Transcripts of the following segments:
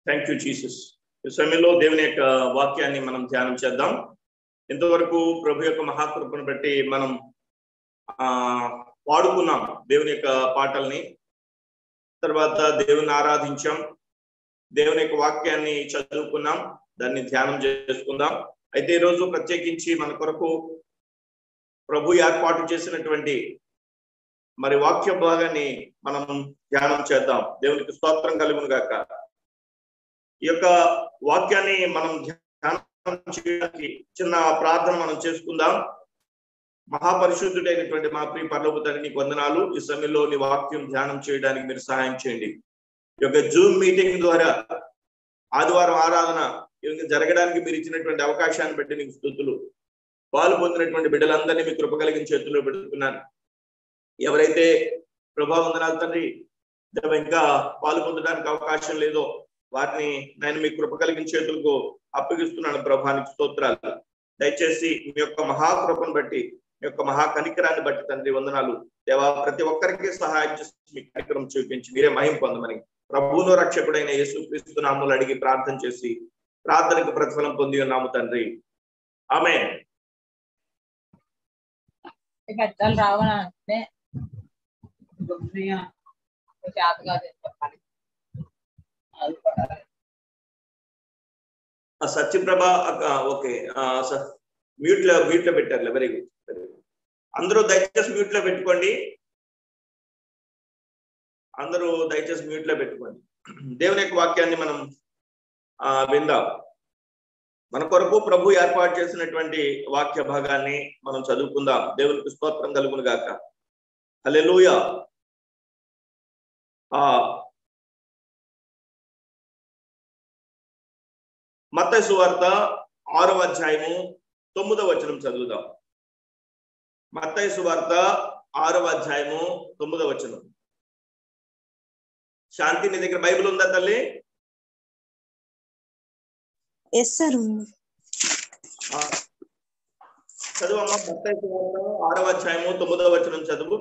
Thank you Jesus ఈ సమయంలో దేవుని యొక్క వాక్యాన్ని మనం ధ్యానం చేద్దాం ఇంతవరకు ప్రభు యొక్క మహాకృపను బట్టి మనం ఆ పాడుకున్నాం దేవుని యొక్క పాటల్ని తర్వాత దేవుని ఆరాధించాం దేవుని యొక్క వాక్యాన్ని చదువుకున్నాం దాన్ని ధ్యానం చేసుకుందాం అయితే ఈరోజు ప్రత్యేకించి మన కొరకు ప్రభు ఏర్పాటు చేసినటువంటి మరి వాక్య భాగాన్ని మనం ధ్యానం చేద్దాం దేవునికి స్తోత్రం కలుగును గాక ఈ యొక్క వాక్యాన్ని మనం ధ్యానం చేయడానికి చిన్న ప్రార్థన మనం చేసుకుందాం మహాపరిశుద్ధుడైనటువంటి మా ప్రియ పర్లోపు తండ్రి నీకు వందనాలు ఈ సమయంలో నీ వాక్యం ధ్యానం చేయడానికి మీరు సహాయం చేయండి ఈ యొక్క జూమ్ మీటింగ్ ద్వారా ఆదివారం ఆరాధన జరగడానికి మీరు ఇచ్చినటువంటి అవకాశాన్ని బట్టి నీకు స్థుతులు పాలు పొందినటువంటి బిడ్డలందరినీ మీ కృప కలిగిన చేతుల్లో పెడుతున్నాను ఎవరైతే ప్రభావందనాలు తండ్రి ఇంకా పాలు పొందడానికి అవకాశం లేదో వారిని నేను మీ కృప కలిగిన చేతులకు అప్పగిస్తున్నాను ప్రభానికి స్తోత్రాలు దయచేసి మీ యొక్క మహాకృపను బట్టి మీ యొక్క మహా కనికరాన్ని బట్టి తండ్రి వందనాలు దేవా ప్రతి ఒక్కరికి సహాయం చేసి మీ కార్యక్రమం చూపించి మీరే మహిం పొందమని ప్రభువును రక్షకుడైన యేసు క్రీస్తు నాములు అడిగి ప్రార్థన చేసి ప్రార్థనకు ప్రతిఫలం పొంది ఉన్నాము తండ్రి ఆమె పెద్దలు రావాలంటే చేత కాదు చెప్పాలి అది కూడా సత్యప్రభ ఓకే మ్యూట్ లో మ్యూట్ లో పెట్టారులే వెరీ గుడ్ వెరీ గుడ్ అందరూ దయచేసి మ్యూట్ లో పెట్టుకోండి అందరూ దయచేసి మ్యూట్ లో పెట్టుకోండి దేవుని యొక్క వాక్యాన్ని మనం ఆ విందాం మన కొరకు ప్రభు ఏర్పాటు చేసినటువంటి వాక్య భాగాన్ని మనం చదువుకుందాం దేవునికి స్తోత్రం కలుగును గాక హల్లెలూయా ఆ మత్తయి సువార్త ఆరవ అధ్యాయము తొమ్మిదవ వచనం చదువుదాం మత్తయి సువార్త ఆరవ అధ్యాయము తొమ్మిదవ వచనం శాంతి నీ దగ్గర బైబిల్ ఉందా తల్లి ఎస్ సార్ చదువు అమ్మ మత్తయి సువార్త ఆరవ అధ్యాయము తొమ్మిదవ వచనం చదువు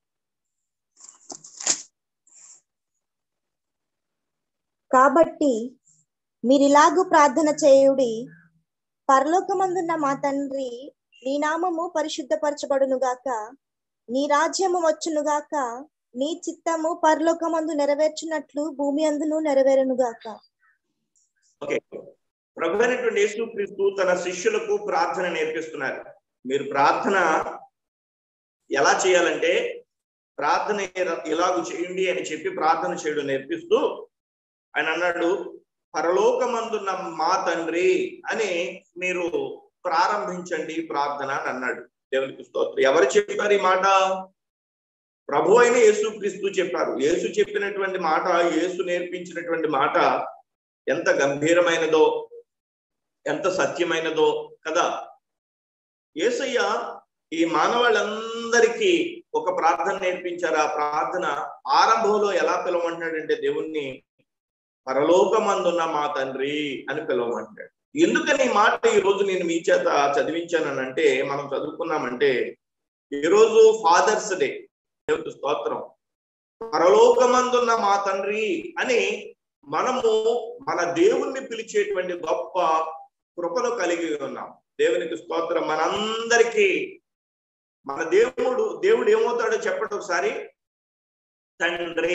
కాబట్టి మీరిలాగు ప్రార్థన చేయుడి పరలోకమందున్న మా తండ్రి నీ నామము పరిశుద్ధపరచబడునుగాక నీ రాజ్యము వచ్చునుగాక నీ చిత్తము పరలోకమందు నెరవేర్చున్నట్లు భూమి అందును నెరవేరునుగాక ఓకే ప్రభు అయినటువంటి యేసు క్రీస్తు తన శిష్యులకు ప్రార్థన నేర్పిస్తున్నారు మీరు ప్రార్థన ఎలా చేయాలంటే ప్రార్థన ఎలాగూ చేయండి అని చెప్పి ప్రార్థన చేయడం నేర్పిస్తూ ఆయన అన్నాడు పరలోకమందున్న మా తండ్రి అని మీరు ప్రారంభించండి ప్రార్థన అని అన్నాడు దేవునికి స్తోత్రం ఎవరు చెప్పారు ఈ మాట ప్రభు అయిన యేసు క్రీస్తు చెప్పారు యేసు చెప్పినటువంటి మాట యేసు నేర్పించినటువంటి మాట ఎంత గంభీరమైనదో ఎంత సత్యమైనదో కదా యేసయ్య ఈ మానవాళ్ళందరికీ ఒక ప్రార్థన నేర్పించారు ఆ ప్రార్థన ఆరంభంలో ఎలా పిలవమంటున్నాడంటే దేవుణ్ణి పరలోకమందున్న మా తండ్రి అని పిలవమంటాడు ఎందుకని ఈ మాట ఈ రోజు నేను మీ చేత చదివించానంటే మనం చదువుకున్నామంటే ఈరోజు ఫాదర్స్ డే దేవుడి స్తోత్రం పరలోకమందున్న మా తండ్రి అని మనము మన దేవుణ్ణి పిలిచేటువంటి గొప్ప కృపను కలిగి ఉన్నాం దేవునికి స్తోత్రం మనందరికీ మన దేవుడు దేవుడు ఏమవుతాడో చెప్పడం ఒకసారి తండ్రి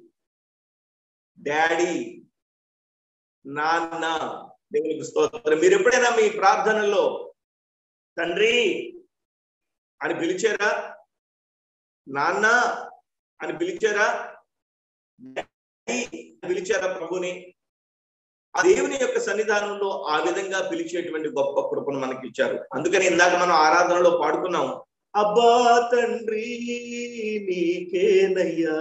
డాడీ నాన్న దేవునికి స్తోత్రం మీరు ఎప్పుడైనా మీ ప్రార్థనలో తండ్రి అని పిలిచారా నాన్న అని పిలిచారా పిలిచారా ప్రభుని ఆ దేవుని యొక్క సన్నిధానంలో ఆ విధంగా పిలిచేటువంటి గొప్ప కృపను మనకి ఇచ్చారు అందుకని ఇందాక మనం ఆరాధనలో పాడుకున్నాం అబ్బా తండ్రి నీకేనయ్యా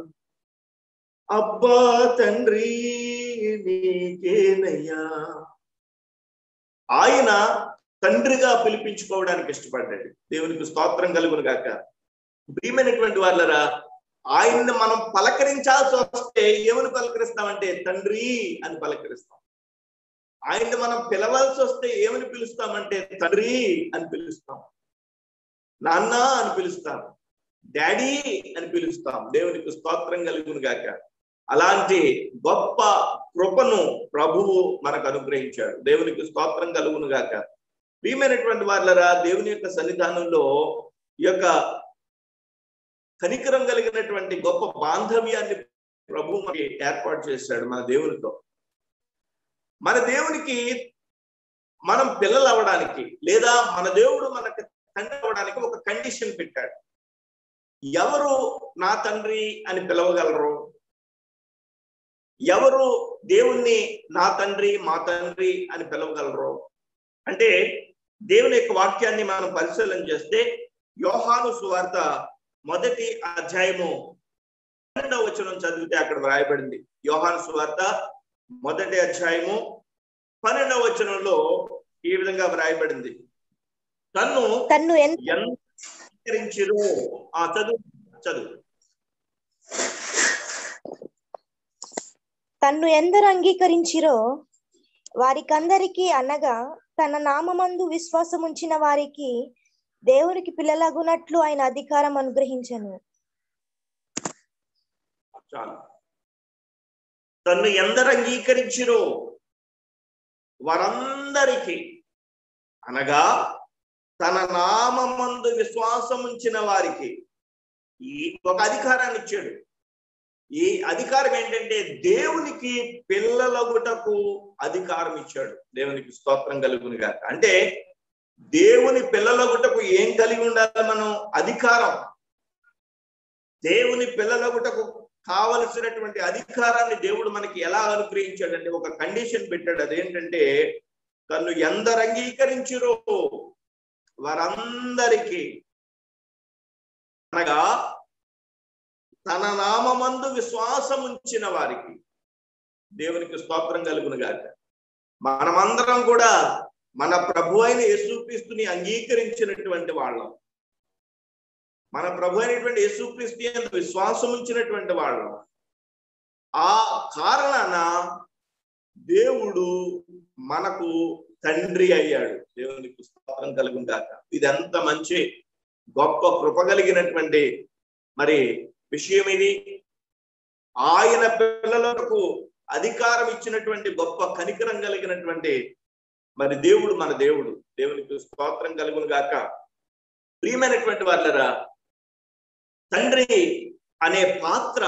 అబ్బా తండ్రి నీకేనయ్యా ఆయన తండ్రిగా పిలిపించుకోవడానికి ఇష్టపడ్డాడు దేవునికి స్తోత్రం కలుగును గాక ప్రియమైనటువంటి వాళ్ళరా ఆయన్ని మనం పలకరించాల్సి వస్తే ఏమని పలకరిస్తామంటే తండ్రి అని పలకరిస్తాం ఆయన్ని మనం పిలవాల్సి వస్తే ఏమని పిలుస్తామంటే తండ్రి అని పిలుస్తాం నాన్న అని పిలుస్తాం డాడీ అని పిలుస్తాం దేవునికి స్తోత్రం కలుగును గాక అలాంటి గొప్ప కృపను ప్రభువు మనకు అనుగ్రహించాడు దేవునికి స్తోత్రం కలుగును గాక ప్రియమైనటువంటి వాళ్ళరా దేవుని యొక్క సన్నిధానంలో ఈ యొక్క కనికరం కలిగినటువంటి గొప్ప బాంధవ్యాన్ని ప్రభు మనకి ఏర్పాటు చేశాడు మన దేవునితో మన దేవునికి మనం పిల్లలు అవ్వడానికి లేదా మన దేవుడు మనకు తండ్రి అవ్వడానికి ఒక కండిషన్ పెట్టాడు ఎవరు నా తండ్రి అని పిలవగలరు ఎవరు దేవుణ్ణి నా తండ్రి మా తండ్రి అని పిలవగలరు అంటే దేవుని యొక్క వాక్యాన్ని మనం పరిశీలన చేస్తే యోహాను సువార్త మొదటి అధ్యాయము పన్నెండవ వచనం చదివితే అక్కడ వ్రాయబడింది యోహాను సువార్త మొదటి అధ్యాయము పన్నెండవ వచనంలో ఈ విధంగా వ్రాయబడింది తన్ను తన్ను ఎంత ఎంత అంగీకరించిరో ఆ చదువు చదువు తన్ను ఎందరు అంగీకరించిరో వారికందరికి అనగా తన నామమందు విశ్వాసం ఉంచిన వారికి దేవునికి పిల్లలగునట్లు ఆయన అధికారం అనుగ్రహించను చాలు తన్ను ఎందరు అంగీకరించిరో వారందరికీ అనగా తన నామందు విశ్వాసం ఉంచిన వారికి ఈ ఒక అధికారాన్ని ఇచ్చాడు ఈ అధికారం ఏంటంటే దేవునికి పిల్లలగుటకు అధికారం ఇచ్చాడు దేవునికి స్తోత్రం కలుగును గాక అంటే దేవుని పిల్లలగుటకు ఏం కలిగి ఉండాలి మనం అధికారం దేవుని పిల్లలగుటకు కావలసినటువంటి అధికారాన్ని దేవుడు మనకి ఎలా అనుగ్రహించాడంటే ఒక కండిషన్ పెట్టాడు అదేంటంటే తను ఎందరు అంగీకరించిరో వారందరికీ అనగా తన నామమందు విశ్వాసం ఉంచిన వారికి దేవునికి స్తోత్రం కలుగును గాక మనమందరం కూడా మన ప్రభు అయిన యేసుక్రీస్తుని అంగీకరించినటువంటి వాళ్ళం మన ప్రభు అయినటువంటి యేసుక్రీస్తు యందు విశ్వాసం ఉంచినటువంటి వాళ్ళం ఆ కారణాన దేవుడు మనకు తండ్రి అయ్యాడు దేవునికి స్తోత్రం కలుగును గాక ఇదంత మంచి గొప్ప కృప కలిగినటువంటి మరి విషయం ఇది ఆయన పిల్లలకు అధికారం ఇచ్చినటువంటి గొప్ప కనికరం కలిగినటువంటి మరి దేవుడు మన దేవుడు దేవునికి స్తోత్రం కలుగును గాక ప్రియమైనటువంటి వాళ్ళరా తండ్రి అనే పాత్ర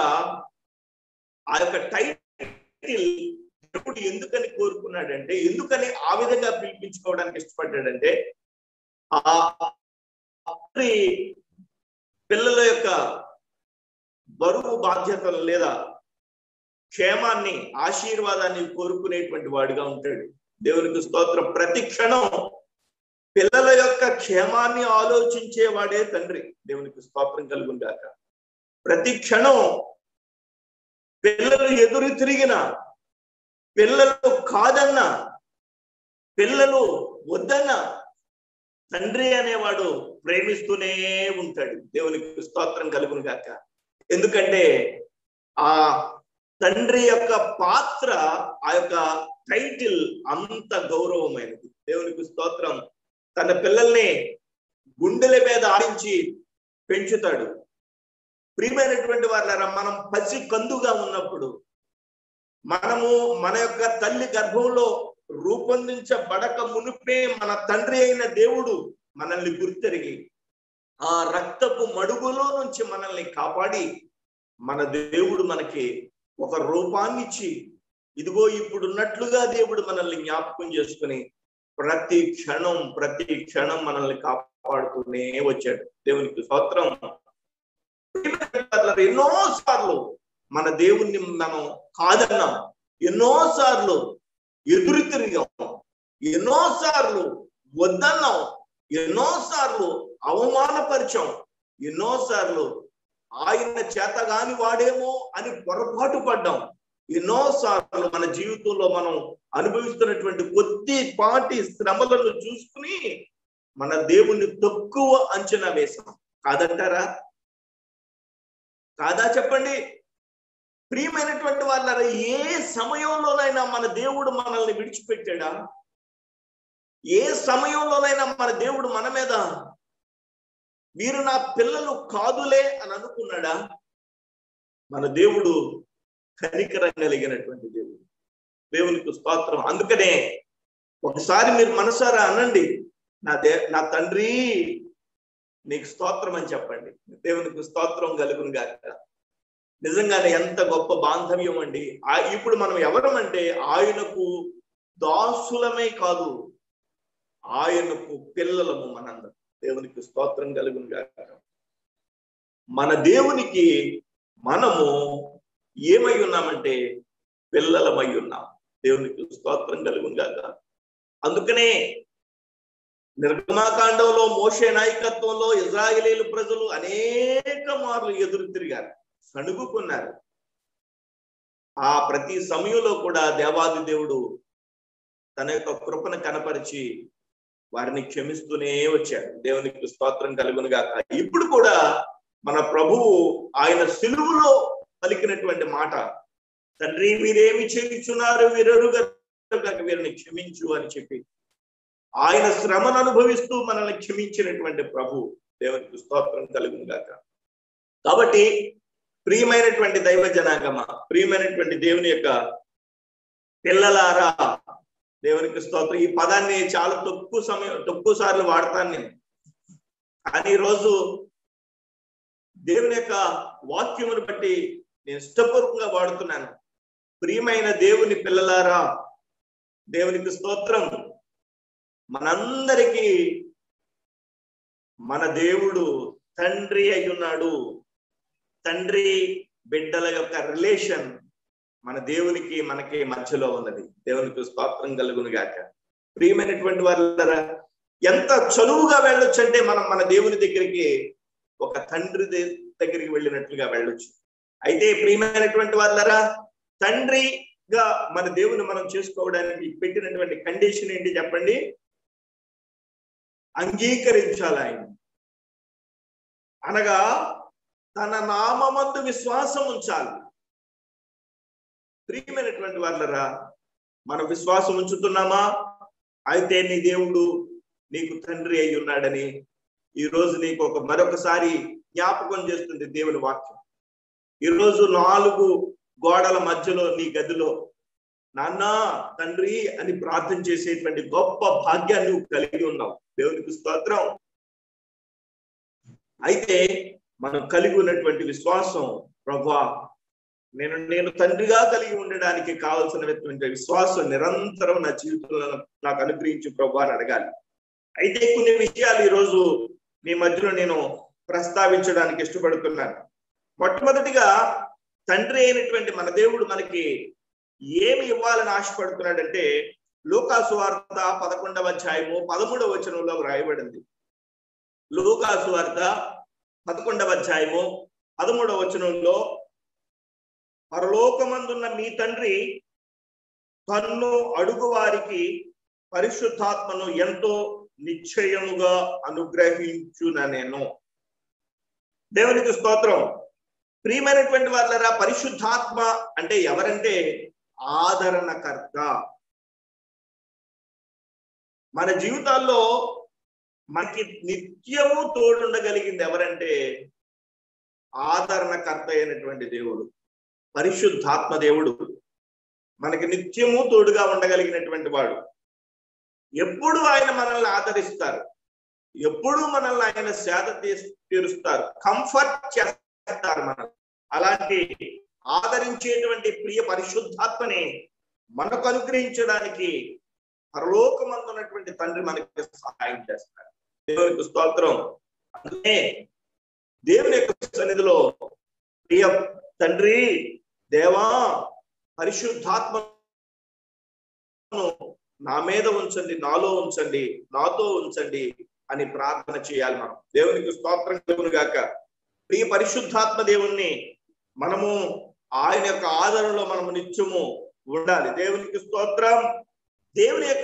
ఆ యొక్క టైటిల్ దేవుడు ఎందుకని కోరుకున్నాడంటే ఎందుకని ఆ విధంగా పిలిపించుకోవడానికి ఇష్టపడ్డాడంటే ఆ తండ్రి పిల్లల యొక్క బరువు బాధ్యతలు లేదా క్షేమాన్ని ఆశీర్వాదాన్ని కోరుకునేటువంటి వాడిగా ఉంటాడు దేవునికి స్తోత్రం ప్రతి క్షణం పిల్లల యొక్క క్షేమాన్ని ఆలోచించేవాడే తండ్రి దేవునికి స్తోత్రం కలుగుందాక ప్రతి క్షణం పిల్లలు ఎదురు తిరిగిన పిల్లలు కాదన్న పిల్లలు వద్దన్న తండ్రి అనేవాడు ప్రేమిస్తూనే ఉంటాడు దేవునికి స్తోత్రం కలుగును గాక ఎందుకంటే ఆ తండ్రి యొక్క పాత్ర ఆ యొక్క టైటిల్ అంత గౌరవమైనది దేవునికి స్తోత్రం తన పిల్లల్ని గుండెల మీద ఆడించి పెంచుతాడు ప్రియమైనటువంటి వాళ్ళరా మనం పసి కందుగా ఉన్నప్పుడు మనము మన యొక్క తల్లి గర్భంలో రూపొందించబడక మునిపే మన తండ్రి అయిన దేవుడు మనల్ని గుర్తెరిగి ఆ రక్తపు మడుగులో నుంచి మనల్ని కాపాడి మన దేవుడు మనకి ఒక రూపాన్ని ఇచ్చి ఇదిగో ఇప్పుడు ఉన్నట్లుగా దేవుడు మనల్ని జ్ఞాపకం చేసుకుని ప్రతి క్షణం ప్రతి క్షణం మనల్ని కాపాడుతూనే వచ్చాడు దేవునికి స్తోత్రం ఎన్నో సార్లు మన దేవుణ్ణి మనం కాదన్నాం ఎన్నో సార్లు ఎదురు తిరిగాం ఎన్నో సార్లు వద్దన్నాం ఎన్నో సార్లు అవమానపరిచాం ఎన్నో సార్లు ఆయన చేతగాని వాడేమో అని పొరపాటు పడ్డాం ఎన్నో సార్లు మన జీవితంలో మనం అనుభవిస్తున్నటువంటి కొద్దిపాటి శ్రమలను చూసుకుని మన దేవుణ్ణి తక్కువ అంచనా వేశాం కాదంటారా కాదా చెప్పండి ప్రియమైనటువంటి వాళ్ళ ఏ సమయంలోనైనా మన దేవుడు మనల్ని విడిచిపెట్టాడా ఏ సమయంలోనైనా మన దేవుడు మన మీద వీరు నా పిల్లలు కాదులే అని అనుకున్నాడా మన దేవుడు కనికరం కలిగినటువంటి దేవుడు దేవునికి స్తోత్రం అందుకనే ఒకసారి మీరు మనసారా అనండి నా దే నా తండ్రి నీకు స్తోత్రం అని చెప్పండి దేవునికి స్తోత్రం కలుగును గాక నిజంగానే ఎంత గొప్ప బాంధవ్యం అండి ఆ ఇప్పుడు మనం ఎవరం అంటే ఆయనకు దాసులమే కాదు ఆయనకు పిల్లలము మనందరం దేవునికి స్తోత్రం కలుగును గాక మన దేవునికి మనము ఏమై ఉన్నామంటే పిల్లలమై ఉన్నాం దేవునికి స్తోత్రం కలుగును గాక అందుకనే నిర్గమాకాండంలో మోషే నాయకత్వంలో ఇజ్రాయేలీలు ప్రజలు అనేక మార్లు ఎదురు తిరిగారు సణుగుకున్నారు ఆ ప్రతి సమయంలో కూడా దేవాది దేవుడు తన యొక్క కృపను కనపరిచి వారిని క్షమిస్తూనే వచ్చాడు దేవునికి స్తోత్రం కలుగును గాక ఇప్పుడు కూడా మన ప్రభువు ఆయన సిలువులో పలికినటువంటి మాట తండ్రి వీరేమి చేయించున్నారు వీరెరుగా వీరిని క్షమించు అని చెప్పి ఆయన శ్రమను అనుభవిస్తూ మనల్ని క్షమించినటువంటి ప్రభు దేవునికి స్తోత్రం కలుగును గాక కాబట్టి ప్రియమైనటువంటి దైవ జనాగమ ప్రియమైనటువంటి దేవుని యొక్క పిల్లలారా దేవునికి స్తోత్రం ఈ పదాన్ని చాలా తక్కువ సమయం తక్కువ సార్లు వాడతాను నేను కానీ ఈరోజు దేవుని యొక్క వాక్యమును బట్టి నేను ఇష్టపూర్వకంగా వాడుతున్నాను ప్రియమైన దేవుని పిల్లలారా దేవునికి స్తోత్రం మనందరికీ మన దేవుడు తండ్రి అయి ఉన్నాడు తండ్రి బిడ్డల యొక్క రిలేషన్ మన దేవునికి మనకి మధ్యలో ఉన్నది దేవునికి స్తోత్రం కలుగును గాక ప్రియమైనటువంటి వాళ్ళరా ఎంత చనువుగా వెళ్ళొచ్చు అంటే మనం మన దేవుని దగ్గరికి ఒక తండ్రి దే- దగ్గరికి వెళ్ళినట్లుగా వెళ్ళొచ్చు అయితే ప్రియమైనటువంటి వాళ్ళరా తండ్రిగా మన దేవుని మనం చేసుకోవడానికి పెట్టినటువంటి కండిషన్ ఏంటి చెప్పండి అంగీకరించాలి ఆయన అనగా తన నామందు విశ్వాసం ఉంచాలి ప్రియమైనటువంటి వాళ్ళరా మనం విశ్వాసం ఉంచుతున్నామా అయితే నీ దేవుడు నీకు తండ్రి అయి ఉన్నాడని ఈ రోజు నీకు ఒక మరొకసారి జ్ఞాపకం చేస్తుంది దేవుని వాక్యం ఈ రోజు నాలుగు గోడల మధ్యలో నీ గదిలో నాన్న తండ్రి అని ప్రార్థన చేసేటువంటి గొప్ప భాగ్యాన్ని నువ్వు కలిగి ఉన్నావు దేవునికి స్తోత్రం అయితే మనం కలిగి ఉన్నటువంటి విశ్వాసం ప్రభా నేను నేను తండ్రిగా కలిగి ఉండడానికి కావలసినటువంటి విశ్వాసం నిరంతరం నా జీవితంలో నాకు అనుగ్రహించి ప్రభా అని అడగాలి అయితే కొన్ని విషయాలు ఈరోజు మీ మధ్యలో నేను ప్రస్తావించడానికి ఇష్టపడుతున్నాను మొట్టమొదటిగా తండ్రి అయినటువంటి మన దేవుడు మనకి ఏమి ఇవ్వాలని ఆశపడుతున్నాడంటే లూకాసు వార్త పదకొండవ అధ్యాయము పదమూడవ వచనంలో వ్రాయబడింది లూకాసు వార్త పదకొండవ అధ్యాయము పదమూడవ వచనంలో పరలోకమందున్న మీ తండ్రి తన్ను అడుగు వారికి పరిశుద్ధాత్మను ఎంతో నిశ్చయముగా అనుగ్రహించున నేను దేవునికి స్తోత్రం ప్రియమైనటువంటి వాళ్ళరా పరిశుద్ధాత్మ అంటే ఎవరంటే ఆదరణకర్త మన జీవితాల్లో మనకి నిత్యము తోడుండగలిగింది ఎవరంటే ఆదరణకర్త అయినటువంటి దేవుడు పరిశుద్ధాత్మ దేవుడు మనకి నిత్యము తోడుగా ఉండగలిగినటువంటి వాడు ఎప్పుడు ఆయన మనల్ని ఆదరిస్తారు ఎప్పుడు మనల్ని ఆయన సేద తీస్- తీరుస్తారు కంఫర్ట్ చేస్తారు మనల్ని అలాంటి ఆదరించేటువంటి ప్రియ పరిశుద్ధాత్మని మనకు అనుగ్రహించడానికి పరలోకమందున్నటువంటి తండ్రి మనకి సహాయం చేస్తారు దేవునికి స్తోత్రం అందుకే దేవుని యొక్క సన్నిధిలో ప్రియ తండ్రి దేవా పరిశుద్ధాత్మను నా మీద ఉంచండి నాలో ఉంచండి నాతో ఉంచండి అని ప్రార్థన చేయాలి మనం దేవునికి స్తోత్రం కలుగును గాక ప్రియ పరిశుద్ధాత్మ దేవుణ్ణి మనము ఆయన యొక్క ఆదరణలో మనము నిత్యము ఉండాలి దేవునికి స్తోత్రం దేవుని యొక్క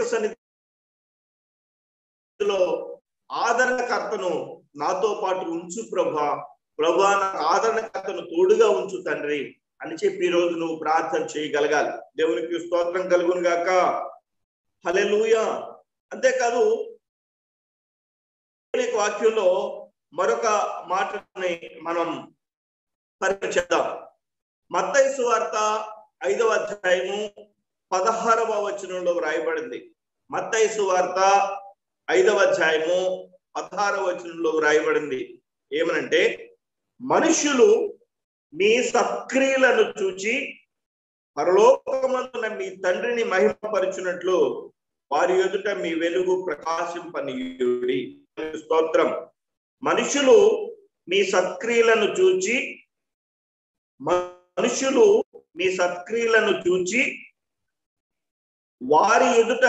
సన్నిధిలో ఆదరణకర్తను నాతో పాటు ఉంచు ప్రభా ప్రభా నాకు ఆదరణకర్తను తోడుగా ఉంచు తండ్రి అని చెప్పి ఈ రోజు నువ్వు ప్రార్థన చేయగలగాలి దేవునికి స్తోత్రం కలుగును గాక హలెలూయ అంతేకాదు దేవుని యొక్క వాక్యంలో మరొక మాటని మనం పరిచయం చేద్దాం మత్తయి సువార్త ఐదవ అధ్యాయము పదహారవ వచనంలో వ్రాయబడింది మత్తయి సువార్త ఐదవ అధ్యాయము పదహారవ వచనంలో వ్రాయబడింది ఏమనంటే మనుషులు మీ సత్క్రియలను చూచి పరలోకమందున మీ తండ్రిని మహిమపరచునట్లు వారి ఎదుట మీ వెలుగు ప్రకాశింపనీయుడి స్తోత్రం మనుషులు మీ సత్క్రియలను చూచి మనుషులు మీ సత్క్రియలను చూచి వారి ఎదుట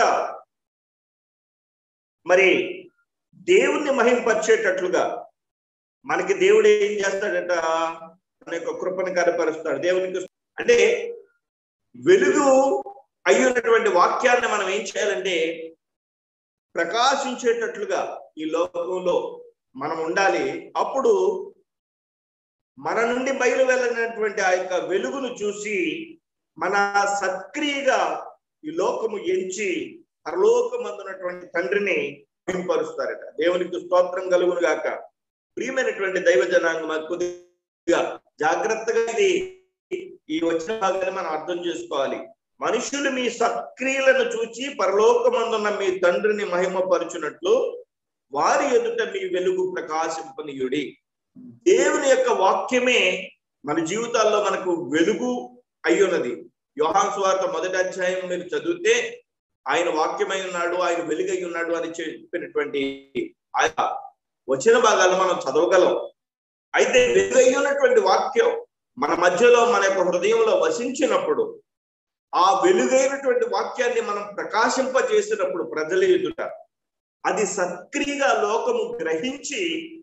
మరి దేవుణ్ణి మహింపరిచేటట్లుగా మనకి దేవుడు ఏం చేస్తాడట తన యొక్క కృపను కనపరుస్తాడు దేవునికి అంటే వెలుగు అయ్యున్నటువంటి వాక్యాన్ని మనం ఏం చేయాలంటే ప్రకాశించేటట్లుగా ఈ లోకంలో మనం ఉండాలి అప్పుడు మన నుండి బయలు వెళ్ళినటువంటి ఆ యొక్క వెలుగును చూసి మన సత్క్రియగా ఈ లోకము ఎంచి పరలోకమందున్నటువంటి తండ్రిని హింపరుస్తారట దేవునికి స్తోత్రం కలుగును గాక ప్రియమైనటువంటి దైవ జనాంగం కొద్దిగా జాగ్రత్తగా ఇది ఈ వచ్చిన భాగాన్ని మనం అర్థం చేసుకోవాలి మనుషులు మీ సత్క్రియలను చూచి పరలోకమందున్న మీ తండ్రిని మహిమపరుచున్నట్లు వారి ఎదుట మీ వెలుగు ప్రకాశింపనీయుడి దేవుని యొక్క వాక్యమే మన జీవితాల్లో మనకు వెలుగు అయ్యున్నది యోహాన్ స్వార్థ మొదటి అధ్యాయం మీరు చదివితే ఆయన వాక్యమై ఉన్నాడు ఆయన వెలుగై ఉన్నాడు అని చెప్పినటువంటి ఆ వచ్చిన భాగాలను మనం చదవగలం అయితే వెలుగై ఉన్నటువంటి వాక్యం మన మధ్యలో మన యొక్క హృదయంలో వసించినప్పుడు ఆ వెలుగైనటువంటి వాక్యాన్ని మనం ప్రకాశింపజేసినప్పుడు ప్రజల ఎదుట అది సక్రియగా లోకము గ్రహించి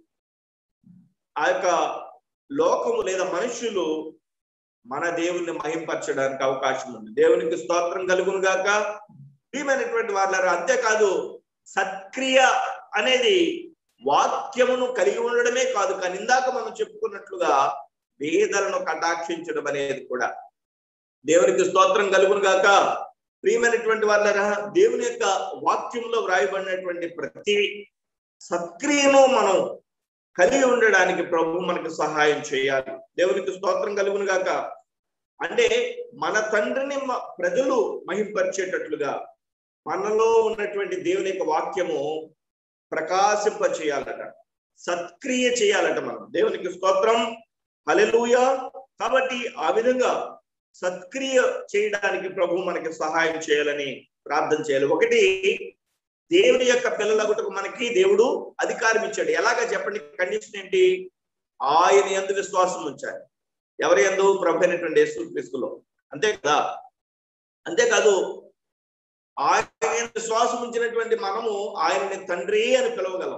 ఆ యొక్క లోకము లేదా మనుషులు మన దేవుణ్ణి మహింపరచడానికి అవకాశం ఉంది దేవునికి స్తోత్రం కలుగును గాక ప్రియమైనటువంటి వాళ్ళారు అంతేకాదు సత్క్రియ అనేది వాక్యమును కలిగి ఉండడమే కాదు కానీ ఇందాక మనం చెప్పుకున్నట్లుగా వేదలను కటాక్షించడం అనేది కూడా దేవునికి స్తోత్రం కలుగును గాక ప్రియమైనటువంటి వాళ్ళరా దేవుని యొక్క వాక్యంలో వ్రాయబడినటువంటి ప్రతి సత్క్రియను మనం కలిగి ఉండడానికి ప్రభు మనకు సహాయం చేయాలి దేవునికి స్తోత్రం కలుగును గాక అంటే మన తండ్రిని ప్రజలు మహింపరిచేటట్లుగా మనలో ఉన్నటువంటి దేవుని యొక్క వాక్యము ప్రకాశింప చేయాలట సత్క్రియ చేయాలట మనం దేవునికి స్తోత్రం హలెలుయ కాబట్టి ఆ విధంగా సత్క్రియ చేయడానికి ప్రభు మనకి సహాయం చేయాలని ప్రార్థన చేయాలి ఒకటి దేవుని యొక్క పిల్లలగుటకు మనకి దేవుడు అధికారం ఇచ్చాడు ఎలాగా చెప్పండి కండిషన్ ఏంటి ఆయన ఎందు విశ్వాసం ఉంచాలి ఎవరి ఎందు ప్రభు అయినటువంటి యేసు క్రీస్తులో అంతే కదా అంతేకాదు ఆయన విశ్వాసం ఉంచినటువంటి మనము ఆయనని తండ్రి అని పిలవగలం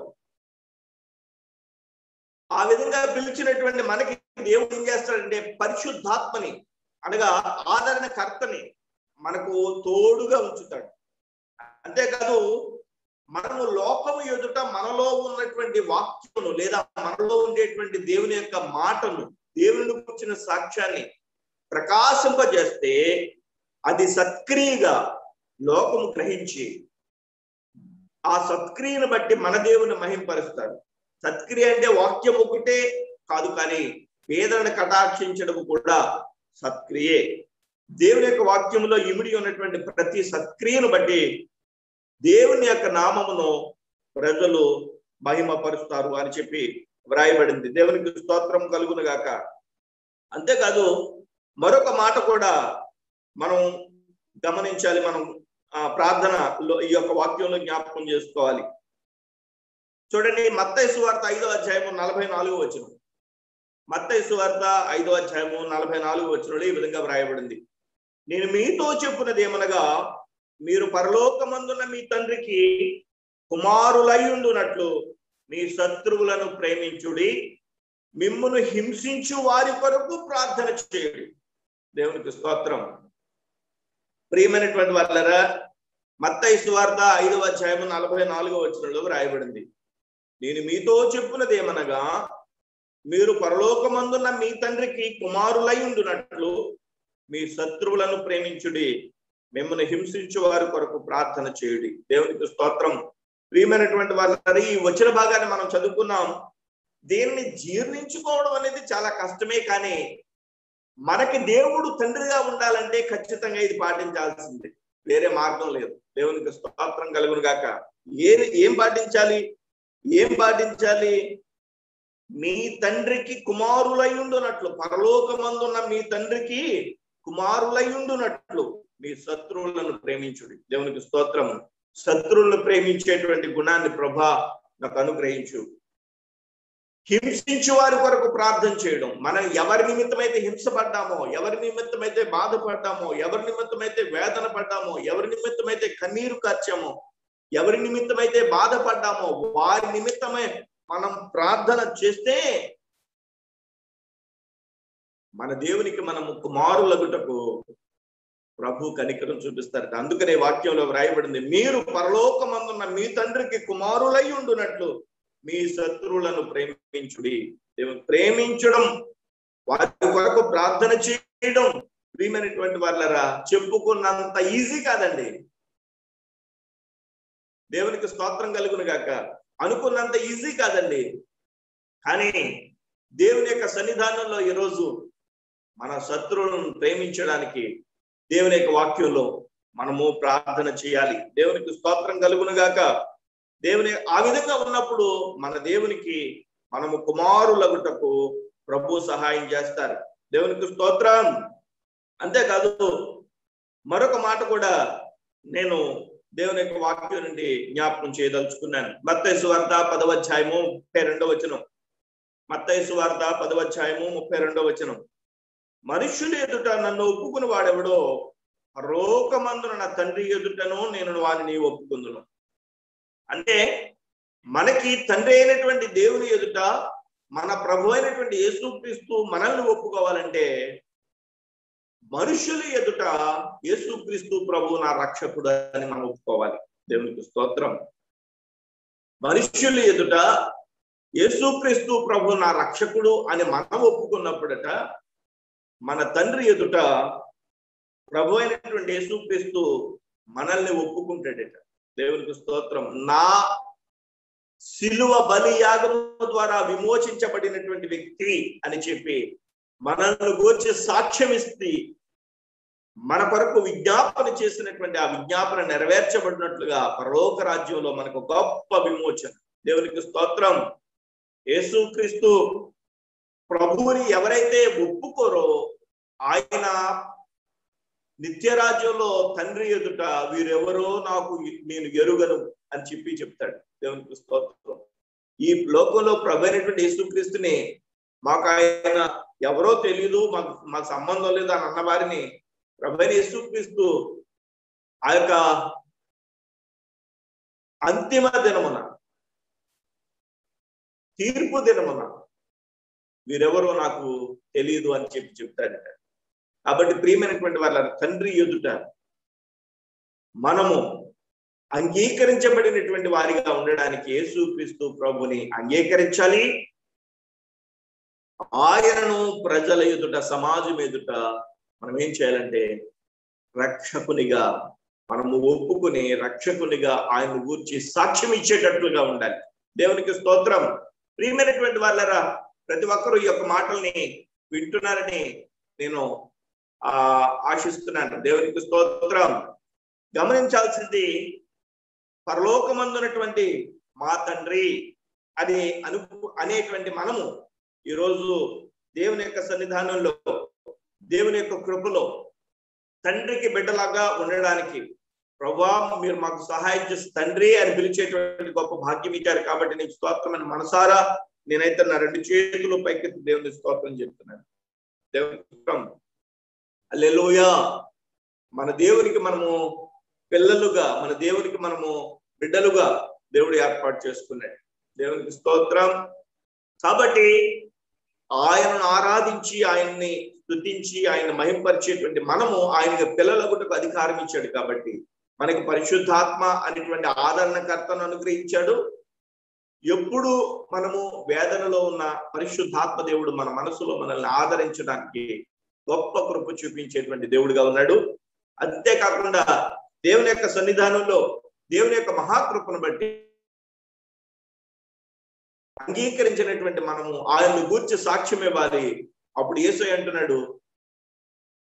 ఆ విధంగా పిలిచినటువంటి మనకి దేవుడు ఏం చేస్తాడంటే పరిశుద్ధాత్మని అనగా ఆదరణకర్తని మనకు తోడుగా ఉంచుతాడు అంతేకాదు మనము లోకము ఎదుట మనలో ఉన్నటువంటి వాక్యమును లేదా మనలో ఉండేటువంటి దేవుని యొక్క మాటను దేవుని కూర్చిన సాక్ష్యాన్ని ప్రకాశింపజేస్తే అది సత్క్రియగా లోకము గ్రహించి ఆ సత్క్రియను బట్టి మన దేవుని మహింపరుస్తాడు సత్క్రియ అంటే వాక్యం ఒకటే కాదు కానీ వేదనను కటాక్షించడం కూడా సత్క్రియే దేవుని యొక్క వాక్యంలో ఇమిడి ఉన్నటువంటి ప్రతి సత్క్రియను బట్టి దేవుని యొక్క నామమును ప్రజలు మహిమపరుస్తారు అని చెప్పి వ్రాయబడింది దేవునికి స్తోత్రం కలుగును గాక అంతేకాదు మరొక మాట కూడా మనం గమనించాలి మనం ఆ ప్రార్థనలో ఈ యొక్క వాక్యంలో జ్ఞాపకం చేసుకోవాలి చూడండి మత్తయి సువార్త ఐదో అధ్యాయము నలభై నాలుగు వచ్చిన మత్తయి సువార్త ఐదో అధ్యాయము నలభై నాలుగు వచ్చినలో ఈ విధంగా వ్రాయబడింది నేను మీతో చెప్పున్నది ఏమనగా మీరు పరలోకమందున్న మీ తండ్రికి కుమారులయ్యుండునట్లు మీ శత్రువులను ప్రేమించుడి మిమ్మును హింసించు వారి కొరకు ప్రార్థన చేయుడి దేవునికి స్తోత్రం ప్రియమైనటువంటి వాళ్ళరా మత్తయి సువార్త ఐదవ అధ్యాయము నలభై నాలుగో వచ్చినలో రాయబడింది నేను మీతో చెప్పున్నది ఏమనగా మీరు పరలోకమందున్న మీ తండ్రికి కుమారులై ఉండునట్లు మీ శత్రువులను ప్రేమించుడి మిమ్మల్ని హింసించు వారి కొరకు ప్రార్థన చేయుడి దేవునికి స్తోత్రం ప్రియమైనటువంటి వాళ్ళ ఈ వచ్చిన భాగాన్ని మనం చదువుకున్నాం దీన్ని జీర్ణించుకోవడం అనేది చాలా కష్టమే కానీ మనకి దేవుడు తండ్రిగా ఉండాలంటే ఖచ్చితంగా ఇది పాటించాల్సిందే వేరే మార్గం లేదు దేవునికి స్తోత్రం కలుగును గాక ఏ ఏం పాటించాలి ఏం పాటించాలి మీ తండ్రికి కుమారులై ఉండునట్లు పరలోకమందున్న మీ తండ్రికి కుమారులై ఉండునట్లు మీ శత్రువులను ప్రేమించుడి దేవునికి స్తోత్రం శత్రువులను ప్రేమించేటువంటి గుణాన్ని ప్రభా నాకు అనుగ్రహించు హింసించు వారి కొరకు ప్రార్థన చేయడం మనం ఎవరి నిమిత్తమైతే హింసపడ్డామో ఎవరి నిమిత్తమైతే బాధపడ్డామో ఎవరి నిమిత్తమైతే వేదన పడ్డామో ఎవరి నిమిత్తమైతే కన్నీరు కార్చామో ఎవరి నిమిత్తమైతే బాధపడ్డామో వారి నిమిత్తమే మనం ప్రార్థన చేస్తే మన దేవునికి మనము కుమారులగుటకు ప్రభు కనికరం చూపిస్తారు అందుకనే వాక్యంలో వ్రాయబడింది మీరు పరలోకమందున్న మీ తండ్రికి కుమారులై ఉండునట్లు మీ శత్రువులను ప్రేమించుడి దేవుని ప్రేమించడం వారి కొరకు ప్రార్థన చేయడం ప్రియమైనటువంటి వాళ్ళరా చెప్పుకున్నంత ఈజీ కాదండి దేవునికి స్తోత్రం కలుగును గాక అనుకున్నంత ఈజీ కాదండి కానీ దేవుని యొక్క సన్నిధానంలో ఈరోజు మన శత్రువులను ప్రేమించడానికి దేవుని యొక్క వాక్యంలో మనము ప్రార్థన చేయాలి దేవునికి స్తోత్రం కలుగును గాక దేవుని ఆ విధంగా ఉన్నప్పుడు మన దేవునికి మనము కుమారులగుటకు ప్రభు సహాయం చేస్తారు దేవునికి స్తోత్రం అంతేకాదు మరొక మాట కూడా నేను దేవుని యొక్క వాక్యం నుండి జ్ఞాపకం చేయదలుచుకున్నాను మత్తైసు వార్త పదవధ్యాయము ముప్పై రెండో వచనం మత్తైసు వార్త పదవధ్యాయము ముప్పై రెండో వచనం మనుష్యుల ఎదుట నన్ను ఒప్పుకుని వాడెవడో రోకమందున నా తండ్రి ఎదుటను నేను వారిని ఒప్పుకుందును అంటే మనకి తండ్రి అయినటువంటి దేవుని ఎదుట మన ప్రభు అయినటువంటి యేసుక్రీస్తు మనల్ని ఒప్పుకోవాలంటే మనుషుల ఎదుట యేసుక్రీస్తు ప్రభు నా రక్షకుడు అని మనం ఒప్పుకోవాలి దేవునికి స్తోత్రం మనుష్యుల ఎదుట యేసుక్రీస్తు ప్రభు నా రక్షకుడు అని మనం ఒప్పుకున్నప్పుడట మన తండ్రి ఎదుట ప్రభు అయినటువంటి యేసుక్రీస్తు మనల్ని ఒప్పుకుంటాడట దేవునికి స్తోత్రం నా శిలువ బలి యాగము ద్వారా విమోచించబడినటువంటి వ్యక్తి అని చెప్పి మనల్ని గూర్చి సాక్ష్యం ఇస్తే మన కొరకు విజ్ఞాపన చేసినటువంటి ఆ విజ్ఞాపన నెరవేర్చబడినట్లుగా పరలోక రాజ్యంలో మనకు గొప్ప విమోచన దేవునికి స్తోత్రం యేసుక్రీస్తు ప్రభువుని ఎవరైతే ఒప్పుకోరో ఆయన నిత్యరాజ్యంలో తండ్రి ఎదుట వీరెవరో నాకు నేను ఎరుగను అని చెప్పి చెప్తాడు దేవునికి స్తోత్రం ఈ లోకంలో ప్రభైనటువంటి యేసుక్రీస్తుని మాకు ఆయన ఎవరో తెలియదు మాకు మాకు సంబంధం లేదు అని అన్న వారిని ప్రభైన యేసుక్రీస్తు ఆ యొక్క అంతిమ దినమున తీర్పు దినమున వీరెవరో నాకు తెలియదు అని చెప్పి చెప్తాడట కాబట్టి ప్రియమైనటువంటి వాళ్ళ తండ్రి ఎదుట మనము అంగీకరించబడినటువంటి వారిగా ఉండడానికి యేసుక్రీస్తు ప్రభుని అంగీకరించాలి ఆయనను ప్రజల ఎదుట సమాజం ఎదుట మనం ఏం చేయాలంటే రక్షకునిగా మనము ఒప్పుకుని రక్షకునిగా ఆయన గూర్చి సాక్ష్యం ఇచ్చేటట్లుగా ఉండాలి దేవునికి స్తోత్రం ప్రియమైనటువంటి వాళ్ళరా ప్రతి ఒక్కరూ ఈ యొక్క మాటల్ని వింటున్నారని నేను ఆ ఆశిస్తున్నాను దేవునికి స్తోత్రం గమనించాల్సింది పరలోకమందున్నటువంటి మా తండ్రి అని అను అనేటువంటి మనము ఈరోజు దేవుని యొక్క సన్నిధానంలో దేవుని యొక్క కృపలో తండ్రికి బిడ్డలాగా ఉండడానికి ప్రభా మీరు మాకు సహాయం చేసి తండ్రి అని పిలిచేటువంటి గొప్ప భాగ్యం ఇచ్చారు కాబట్టి నీకు స్తోత్రమైన మనసారా నేనైతే నా రెండు చేతులు పైకెత్తి దేవుని స్తోత్రం చెప్తున్నాను దేవుని స్తోత్రం అల్లెలుయా మన దేవునికి మనము పిల్లలుగా మన దేవునికి మనము బిడ్డలుగా దేవుడు ఏర్పాటు చేసుకున్నాడు దేవునికి స్తోత్రం కాబట్టి ఆయనను ఆరాధించి ఆయన్ని స్తుతించి ఆయన మహింపరిచేటువంటి మనము ఆయనకి పిల్లలగుటకు అధికారం ఇచ్చాడు కాబట్టి మనకి పరిశుద్ధాత్మ అనేటువంటి ఆదరణకర్తను అనుగ్రహించాడు ఎప్పుడు మనము వేదనలో ఉన్న పరిశుద్ధాత్మ దేవుడు మన మనసులో మనల్ని ఆదరించడానికి గొప్ప కృప చూపించేటువంటి దేవుడుగా ఉన్నాడు అంతేకాకుండా దేవుని యొక్క సన్నిధానంలో దేవుని యొక్క మహాకృపను బట్టి అంగీకరించినటువంటి మనము ఆయన్ని గూర్చి సాక్ష్యం ఇవ్వాలి అప్పుడు యేసు అంటున్నాడు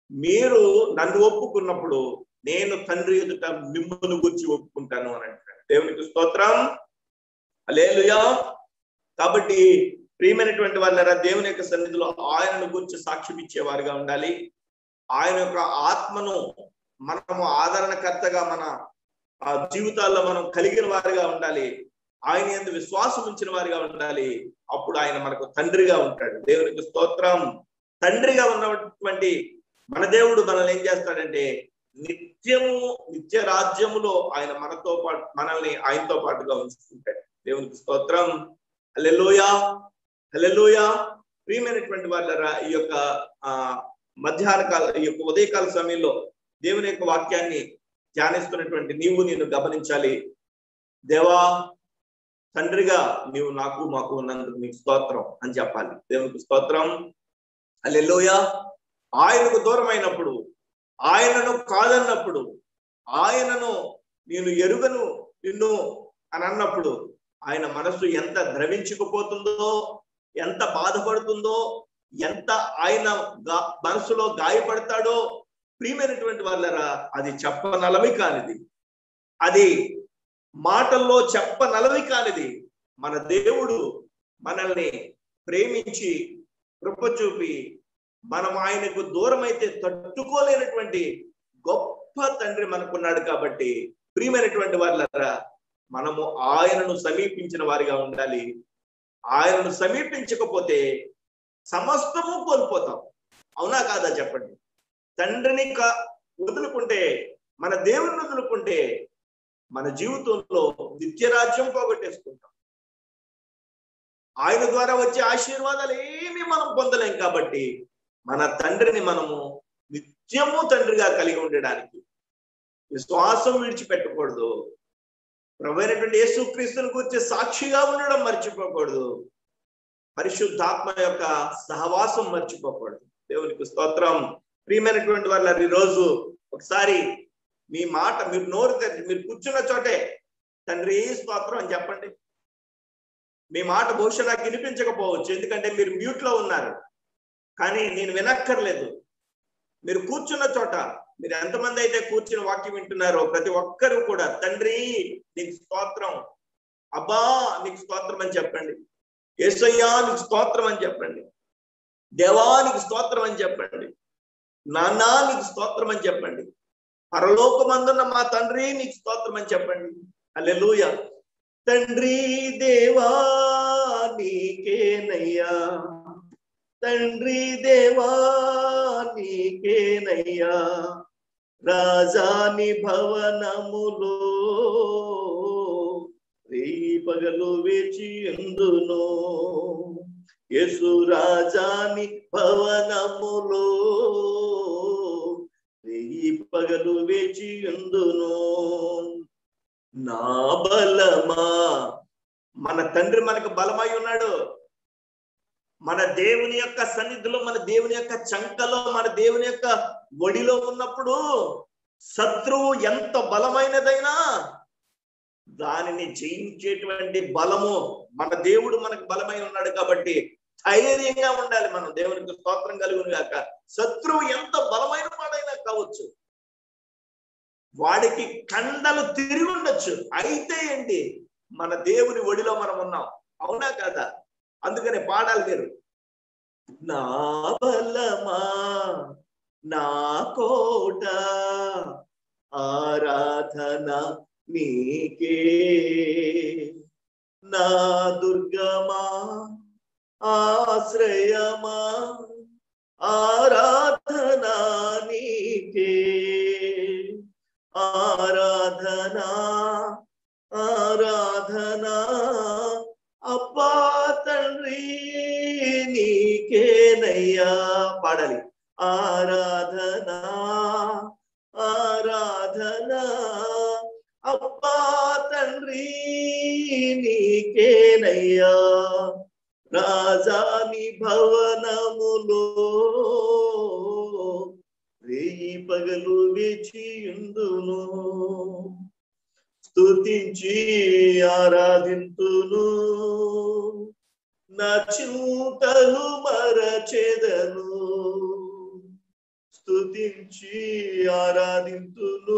మీరు నన్ను ఒప్పుకున్నప్పుడు నేను తండ్రి ఎదుట మిమ్మల్ని గురించి ఒప్పుకుంటాను అని అంటాడు దేవునికి స్తోత్రం అలేలుయా కాబట్టి ప్రియమైనటువంటి వాళ్ళరా దేవుని యొక్క సన్నిధిలో ఆయనను గురించి సాక్ష్యం ఇచ్చేవారుగా ఉండాలి ఆయన యొక్క ఆత్మను మనము ఆదరణకర్తగా మన ఆ జీవితాల్లో మనం కలిగిన వారిగా ఉండాలి ఆయన ఎందు విశ్వాసం ఉంచిన వారిగా ఉండాలి అప్పుడు ఆయన మనకు తండ్రిగా ఉంటాడు దేవునికి స్తోత్రం తండ్రిగా ఉన్నటువంటి మన దేవుడు మనల్ని ఏం చేస్తాడంటే నిత్యము నిత్య రాజ్యములో ఆయన మనతో పాటు మనల్ని ఆయనతో పాటుగా ఉంచుకుంటాడు దేవునికి స్తోత్రం హల్లెలూయా హల్లెలూయా ప్రియమైనటువంటి వాళ్ళరా ఈ యొక్క ఆ మధ్యాహ్న కాల ఈ యొక్క ఉదయకాల సమయంలో దేవుని యొక్క వాక్యాన్ని ధ్యానిస్తున్నటువంటి నీవు నేను గమనించాలి దేవా తండ్రిగా నీవు నాకు మాకు ఉన్నందుకు నీకు స్తోత్రం అని చెప్పాలి దేవునికి స్తోత్రం అల్లెలోయ ఆయనకు దూరమైనప్పుడు ఆయనను కాదన్నప్పుడు ఆయనను నేను ఎరుగను నిన్ను అని అన్నప్పుడు ఆయన మనసు ఎంత ద్రవించుకుపోతుందో ఎంత బాధపడుతుందో ఎంత ఆయన గా- మనసులో గాయపడతాడో ప్రియమైనటువంటి వాళ్ళరా అది చెప్పనలవి కానిది అది మాటల్లో చెప్పనలవి కానిది మన దేవుడు మనల్ని ప్రేమించి కృప చూపి మనం ఆయనకు దూరం అయితే తట్టుకోలేనటువంటి గొప్ప తండ్రి మనకున్నాడు కాబట్టి ప్రియమైనటువంటి వాళ్ళరా మనము ఆయనను సమీపించిన వారిగా ఉండాలి ఆయనను సమీపించకపోతే సమస్తము కోల్పోతాం అవునా కాదా చెప్పండి తండ్రిని కా- వదులుకుంటే మన దేవుని వదులుకుంటే మన జీవితంలో నిత్యరాజ్యం పోగొట్టేసుకుంటాం ఆయన ద్వారా వచ్చే ఆశీర్వాదాలు ఏమీ మనం పొందలేం కాబట్టి మన తండ్రిని మనము నిత్యము తండ్రిగా కలిగి ఉండడానికి విశ్వాసం విడిచిపెట్టకూడదు ప్రభుత్వ యేసుక్రీస్తుని గురించి సాక్షిగా ఉండడం మర్చిపోకూడదు పరిశుద్ధాత్మ యొక్క సహవాసం మర్చిపోకూడదు దేవునికి స్తోత్రం ప్రియమైనటువంటి వాళ్ళ ఈరోజు ఒకసారి మీ మాట మీరు నోరు తెరిచి మీరు కూర్చున్న చోటే తండ్రి స్తోత్రం అని చెప్పండి మీ మాట బహుశా నాకు వినిపించకపోవచ్చు ఎందుకంటే మీరు మ్యూట్ లో ఉన్నారు కానీ నేను వినక్కర్లేదు మీరు కూర్చున్న చోట మీరు ఎంతమంది అయితే కూర్చుని వాక్యం వింటున్నారో ప్రతి ఒక్కరూ కూడా తండ్రి నీకు స్తోత్రం అబ్బా నీకు స్తోత్రం అని చెప్పండి ఏసయ్యా నీకు స్తోత్రం అని చెప్పండి దేవా నీకు స్తోత్రం అని చెప్పండి నాన్నా నీకు స్తోత్రం అని చెప్పండి పరలోకమందున్న మా తండ్రి నీకు స్తోత్రం అని చెప్పండి అల్లెలూయ తండ్రి దేవా నీకేనయ్యా తండ్రి దేవా నీకేనయ్యా రాజాని భవనములో రేయి పగలు వేచి ఎందును యేసు రాజాని భవనములో రేయి పగలు వేచి ఎందును నా బలమా మన తండ్రి మనకు బలమై ఉన్నాడు మన దేవుని యొక్క సన్నిధిలో మన దేవుని యొక్క చంకలో మన దేవుని యొక్క ఒడిలో ఉన్నప్పుడు శత్రువు ఎంత బలమైనదైనా దానిని జయించేటువంటి బలము మన దేవుడు మనకు బలమై ఉన్నాడు కాబట్టి ధైర్యంగా ఉండాలి మనం దేవునికి స్తోత్రం కలుగును గాక శత్రువు ఎంత బలమైన వాడైనా కావచ్చు వాడికి కండలు తిరిగి ఉండొచ్చు అయితే ఏంటి మన దేవుని ఒడిలో మనం ఉన్నాం అవునా కదా అందుకని పాడాలి మీరు నా బలమా నా కోట ఆరాధన నీకే నా దుర్గమా ఆశ్రయమా ఆరాధన నీకే ఆరాధనా ఆరాధనా అబ్బా తండ్రి నీకేనయ్యా పాడాలి ఆరాధనా ఆరాధనా అబ్బా తండ్రి నీకేనయ్యా రాజాని భవనములో రేయి పగలు వేచి ఉందును స్తుతించి ఆరాధింతును నా చింతలు మరచెదను స్తుతి స్తుతించి ఆరాధింతును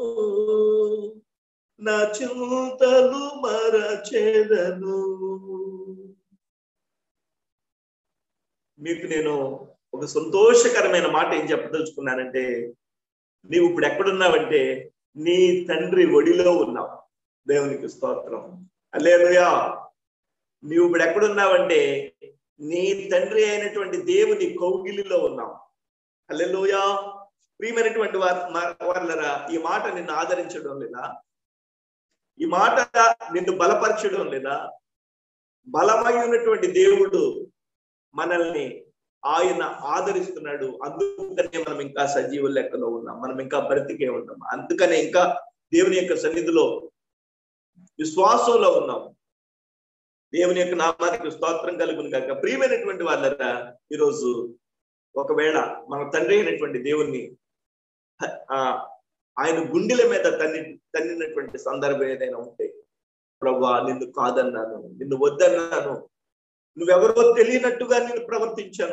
నా చింతలు మరచెదను మీకు నేను ఒక సంతోషకరమైన మాట ఏం చెప్పదలుచుకున్నానంటే నీవు ఇప్పుడు ఎక్కడున్నావంటే నీ తండ్రి ఒడిలో ఉన్నావు దేవునికి స్తోత్రం అలేలుయా నీవు ఇప్పుడు ఎక్కడున్నావంటే నీ తండ్రి అయినటువంటి దేవుని కౌగిలిలో ఉన్నావు అల్లెలుయా ప్రియమైనటువంటి వాళ్ళరా ఈ మాట నిన్ను ఆదరించడం లేదా ఈ మాట నిన్ను బలపరచడం లేదా బలమై ఉన్నటువంటి దేవుడు మనల్ని ఆయన ఆదరిస్తున్నాడు అందుకనే మనం ఇంకా సజీవ లెక్కలో ఉన్నాం మనం ఇంకా బ్రతికే ఉన్నాం అందుకనే ఇంకా దేవుని యొక్క సన్నిధిలో విశ్వాసంలో ఉన్నాం దేవుని యొక్క నామానికి స్తోత్రం కలుగును కాక ప్రియమైనటువంటి వాళ్ళరా ఈరోజు ఒకవేళ మన తండ్రి అయినటువంటి దేవుణ్ణి ఆ ఆయన గుండెల మీద తన్ని తన్నినటువంటి సందర్భం ఏదైనా ఉంటే ప్రభా నిన్ను కాదన్నాను నిన్ను వద్దన్నాను నువ్వెవరో తెలియనట్టుగా నేను ప్రవర్తించాను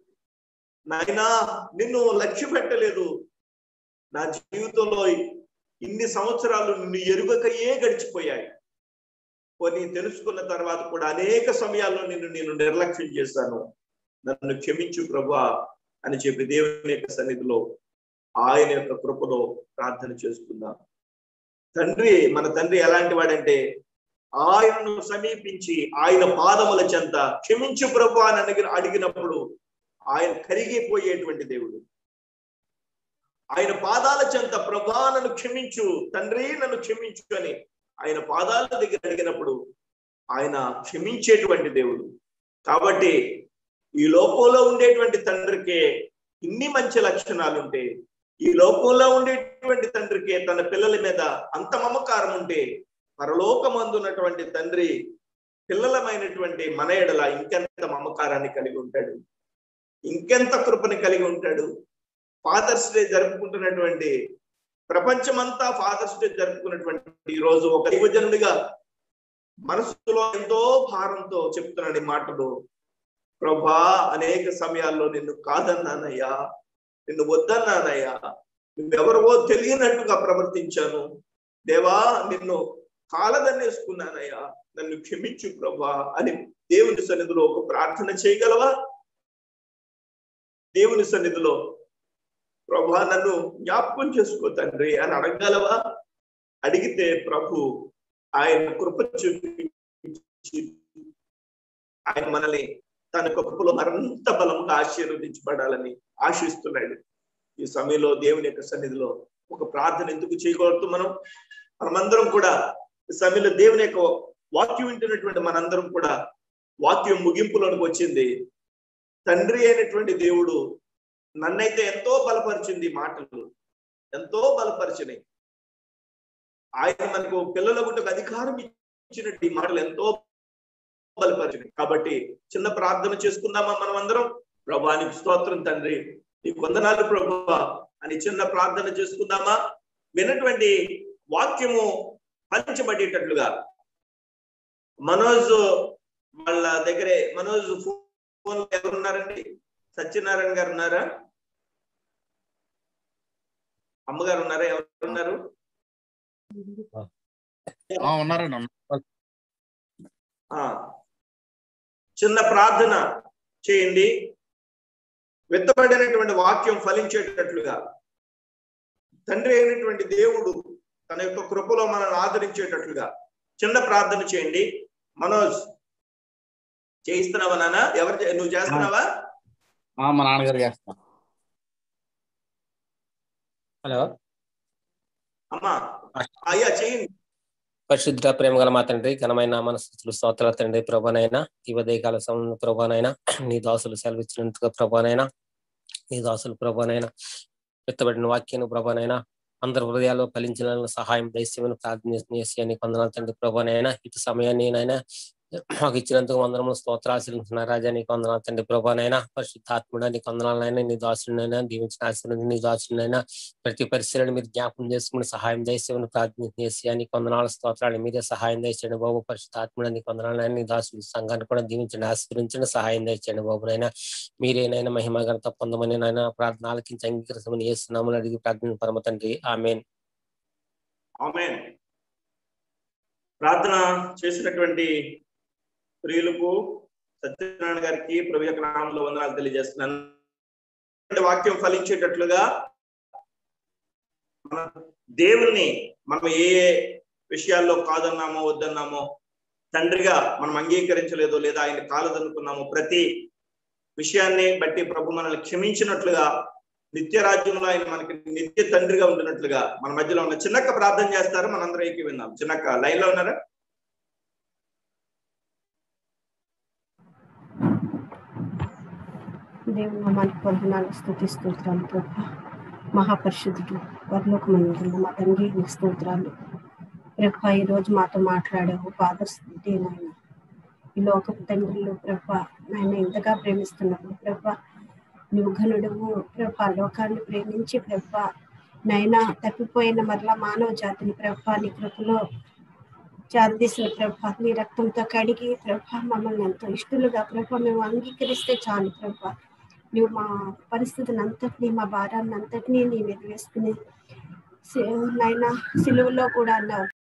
నాయనా నిన్ను లక్ష్య పెట్టలేదు నా జీవితంలో ఇన్ని సంవత్సరాలు నిన్ను ఎరుగకయే గడిచిపోయాయి కొన్ని తెలుసుకున్న తర్వాత కూడా అనేక సమయాల్లో నిన్ను నేను నిర్లక్ష్యం చేశాను నన్ను క్షమించు ప్రభా అని చెప్పి దేవుని యొక్క సన్నిధిలో ఆయన యొక్క కృపలో ప్రార్థన చేసుకుందాం తండ్రి మన తండ్రి ఎలాంటి వాడంటే ఆయనను సమీపించి ఆయన పాదముల చెంత క్షమించు ప్రభు అని అడిగిన అడిగినప్పుడు ఆయన కరిగిపోయేటువంటి దేవుడు ఆయన పాదాల చెంత ప్రభా నన్ను క్షమించు తండ్రి నన్ను క్షమించు అని ఆయన పాదాల దగ్గర అడిగినప్పుడు ఆయన క్షమించేటువంటి దేవుడు కాబట్టి ఈ లోకంలో ఉండేటువంటి తండ్రికే ఇన్ని మంచి లక్షణాలు ఉంటే ఈ లోకంలో ఉండేటువంటి తండ్రికే తన పిల్లల మీద అంత మమకారం ఉంటే పరలోకమందున్నటువంటి తండ్రి పిల్లలమైనటువంటి మన ఎడల ఇంకెంత మమకారాన్ని కలిగి ఉంటాడు ఇంకెంత కృపని కలిగి ఉంటాడు ఫాదర్స్ డే జరుపుకుంటున్నటువంటి ప్రపంచమంతా ఫాదర్స్ డే జరుపుకున్నటువంటి ఈ రోజు ఒక యువజనుడిగా మనసులో ఎంతో భారంతో చెప్తున్నాడు ఈ మాటలు ప్రభా అనేక సమయాల్లో నిన్ను కాదన్నానయ్యా నిన్ను వద్దన్నానయ్యా నువ్వెవరవో తెలియనట్టుగా ప్రవర్తించాను దేవా నిన్ను కాలదన్నేసుకున్నానయ్యా నన్ను క్షమించు ప్రభా అని దేవుని సన్నిధిలో ఒక ప్రార్థన చేయగలవా దేవుని సన్నిధిలో ప్రభా నన్ను జ్ఞాపకం చేసుకో తండ్రి అని అడగలవా అడిగితే ప్రభు ఆయన కృప చూపించి ఆయన మనల్ని తన కృపలో మరింత బలంగా ఆశీర్వదించబడాలని ఆశిస్తున్నాడు ఈ సమయంలో దేవుని యొక్క సన్నిధిలో ఒక ప్రార్థన ఎందుకు చేయకూడదు మనం మనమందరం కూడా ఈ సమయంలో దేవుని యొక్క వాక్యం వింటున్నటువంటి మనందరం కూడా వాక్యం ముగింపులోనికి వచ్చింది తండ్రి అయినటువంటి దేవుడు నన్నైతే ఎంతో బలపరిచింది మాటలు ఎంతో బలపరిచినాయి ఆయన మనకు పిల్లల గుట్టకు అధికారం ఇచ్చినట్టు ఈ మాటలు ఎంతో బలపరిచినాయి కాబట్టి చిన్న ప్రార్థన చేసుకుందామా మనం అందరం ప్రభానికి స్తోత్రం తండ్రి నీ కొందనాలు ప్రభా అని చిన్న ప్రార్థన చేసుకుందామా విన్నటువంటి వాక్యము ఫలించబడేటట్లుగా మనోజ్ వాళ్ళ దగ్గరే మనోజ్ ఫోన్ ఎవరున్నారండి సత్యనారాయణ గారు ఉన్నారా అమ్మగారు ఉన్నారా ఎవరున్నారు ఉన్నారండి ఉన్నారు. ఆ చిన్న ప్రార్థన చేయండి విత్తబడినటువంటి వాక్యం ఫలించేటట్లుగా తండ్రి అయినటువంటి దేవుడు తన యొక్క కృపలో మనల్ని ఆదరించేటట్లుగా చిన్న ప్రార్థన చేయండి మనోజ్ చేయిస్తున్నావా నాన్న ఎవరు చే- నువ్వు చేస్తున్నావా ఆ, మా నాన్నగారు చేస్తాం హలో అమ్మా అయ్యా చేయండి పరిశుద్ధ ప్రేమ గల మా తండ్రి ఘనమైన మనస్థుతులు స్తోత్రాల తండ్రి ప్రభానైనా ఈ ఉదయకాల సమయంలో ప్రభానైనా నీ దాసులు సెలవిచ్చినందుకు ప్రభానైనా నీ దాసులు ప్రభానైనా ఎత్తబడిన వాక్యాన్ని ప్రభానైనా అందరి హృదయాల్లో ఫలించిన సహాయం దైస్యమైన ప్రార్థన చేసి అని కొందనాలు తండ్రి ప్రభానైనా ఇటు సమయాన్ని నైనా మాకు ఇచ్చినందుకు వందనములు స్తోత్రాశీలించిన రాజా నీకు వందనాలు తండ్రి ప్రభానైనా పరిశుద్ధాత్ముడా నీకు వందనాలైనా నీ దాసుడినైనా దీవించిన ఆశీర్వదించి నీ దాసుడినైనా ప్రతి పరిస్థితులను మీరు జ్ఞాపకం చేసుకుని సహాయం చేసేవని ప్రార్థన చేసి నీకు వందనాలు స్తోత్రాలు మీరే సహాయం చేయండి బాబు పరిశుద్ధాత్ముడా నీకు వందనాలైనా నీ దాసుడి సంఘాన్ని కూడా దీవించండి ఆశీర్వించండి సహాయం చేయండి బాబునైనా మీరేనైనా మహిమ ఘనత పొందమని నాయన ప్రార్థన ఆలకించి అంగీకరించమని చేస్తున్నామని అడిగి ప్రార్థన పరమ తండ్రి ఆమెన్ ఆమె ప్రార్థన చేసినటువంటి ప్రియులకు సత్యనారాయణ గారికి ప్రభు యొక్క నామంలో వందనాలు తెలియజేస్తున్నాను వాక్యం ఫలించేటట్లుగా మన దేవుణ్ణి మనం ఏ ఏ విషయాల్లో కాదన్నామో వద్దన్నామో తండ్రిగా మనం అంగీకరించలేదు లేదా ఆయన కాలదనుకున్నామో ప్రతి విషయాన్ని బట్టి ప్రభు మనల్ని క్షమించినట్లుగా నిత్య రాజ్యంలో ఆయన మనకి నిత్య తండ్రిగా ఉండినట్లుగా మన మధ్యలో ఉన్న చిన్నక్క ప్రార్థన చేస్తారు మనందరం ఏకి విందాం చిన్నక్క లైన్ లో ఉన్నారా దేవుని నామానికి వందనాలు స్థుతి స్తోత్రాలు ప్రభా మహాపరిశుద్ధుడు వర్లోకమందులు మా తండ్రి నీకు స్తోత్రాలు ప్రభా ఈరోజు మాతో మాట్లాడావు ఫాదర్స్ డే నాయన ఈ లోకపు తండ్రులు ప్రభా నాయన ఇంతగా ప్రేమిస్తున్నప్పుడు ప్రభా నువ్వు ఘనుడువు ప్రభా లోకాన్ని ప్రేమించి ప్రభా నైనా తప్పిపోయిన మరలా మానవ జాతిని ప్రభా నీ కృపలో చారదీసిన ప్రభా నీ రక్తంతో కడిగి ప్రభా మమ్మల్ని ఎంతో ఇష్టలుగా ప్రభా మేము అంగీకరిస్తే చాలు ప్రభా నువ్వు మా పరిస్థితిని అంతటినీ మా భారాన్ని అంతటినీ నీ మీద వేసుకుని సి- నాయనా సిలువలో కూడా అన్నావు